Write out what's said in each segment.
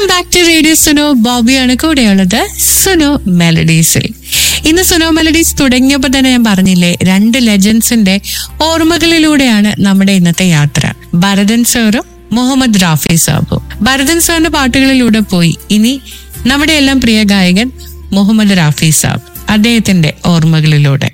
back to radio Suno ബോബിയാണ് കൂടെയുള്ളത് സുനോ മെലഡീസിൽ ഇന്ന് സുനോ മെലഡീസ് തുടങ്ങിയപ്പോൾ തന്നെ ഞാൻ പറഞ്ഞില്ലേ രണ്ട് ലെജൻസിന്റെ ഓർമ്മകളിലൂടെയാണ് നമ്മുടെ ഇന്നത്തെ യാത്ര ഭരതൻ സാറും മുഹമ്മദ് റാഫി സാബും ഭരതൻ സാറിന്റെ പാട്ടുകളിലൂടെ പോയി ഇനി നമ്മുടെ എല്ലാം പ്രിയ ഗായകൻ മുഹമ്മദ് റാഫി സാബ് അദ്ദേഹത്തിന്റെ ഓർമ്മകളിലൂടെ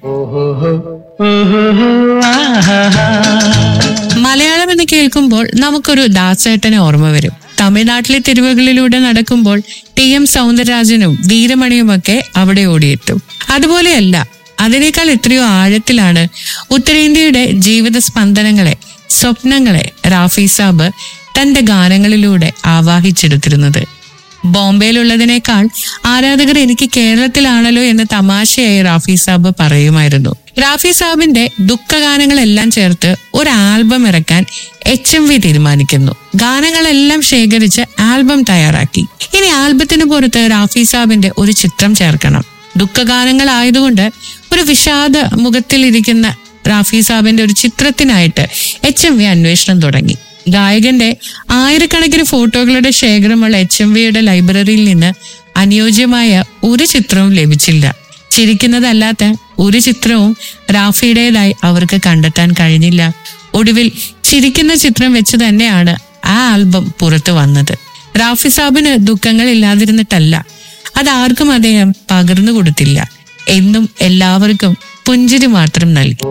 മലയാളം എന്ന് കേൾക്കുമ്പോൾ നമുക്കൊരു ദാസേട്ടനെ ഓർമ്മ വരും തമിഴ്നാട്ടിലെ തെരുവുകളിലൂടെ നടക്കുമ്പോൾ ടി എം സൗന്ദരരാജനും വീരമണിയുമൊക്കെ അവിടെ ഓടിയെത്തും അതുപോലെയല്ല അതിനേക്കാൾ എത്രയോ ആഴത്തിലാണ് ഉത്തരേന്ത്യയുടെ ജീവിത സ്പന്ദനങ്ങളെ സ്വപ്നങ്ങളെ റാഫി സാബ് തന്റെ ഗാനങ്ങളിലൂടെ ആവാഹിച്ചെടുത്തിരുന്നത് ബോംബെയിലുള്ളതിനേക്കാൾ ആരാധകർ എനിക്ക് കേരളത്തിലാണല്ലോ എന്ന് തമാശയായി റാഫി സാബ് പറയുമായിരുന്നു റാഫി സാബിന്റെ ദുഃഖഗാനങ്ങളെല്ലാം ചേർത്ത് ഒരു ആൽബം ഇറക്കാൻ എച്ച് എം വി തീരുമാനിക്കുന്നു ഗാനങ്ങളെല്ലാം ശേഖരിച്ച് ആൽബം തയ്യാറാക്കി ഇനി ആൽബത്തിന് പുറത്ത് റാഫി സാബിന്റെ ഒരു ചിത്രം ചേർക്കണം ദുഃഖഗാനങ്ങളായതുകൊണ്ട് ഒരു വിഷാദ മുഖത്തിലിരിക്കുന്ന റാഫി സാബിന്റെ ഒരു ചിത്രത്തിനായിട്ട് എച്ച് എം വി അന്വേഷണം തുടങ്ങി ഗായകന്റെ ആയിരക്കണക്കിന് ഫോട്ടോകളുടെ ശേഖരമുള്ള എച്ച് എം വിയുടെ ലൈബ്രറിയിൽ നിന്ന് അനുയോജ്യമായ ഒരു ചിത്രവും ലഭിച്ചില്ല ചിരിക്കുന്നതല്ലാത്ത ഒരു ചിത്രവും റാഫിയുടേതായി അവർക്ക് കണ്ടെത്താൻ കഴിഞ്ഞില്ല ഒടുവിൽ ചിരിക്കുന്ന ചിത്രം വെച്ച് തന്നെയാണ് ആ ആൽബം പുറത്തു വന്നത് റാഫി സാബിന് ദുഃഖങ്ങൾ ഇല്ലാതിരുന്നിട്ടല്ല അതാർക്കും അദ്ദേഹം പകർന്നു കൊടുത്തില്ല എന്നും എല്ലാവർക്കും പുഞ്ചിരി മാത്രം നൽകി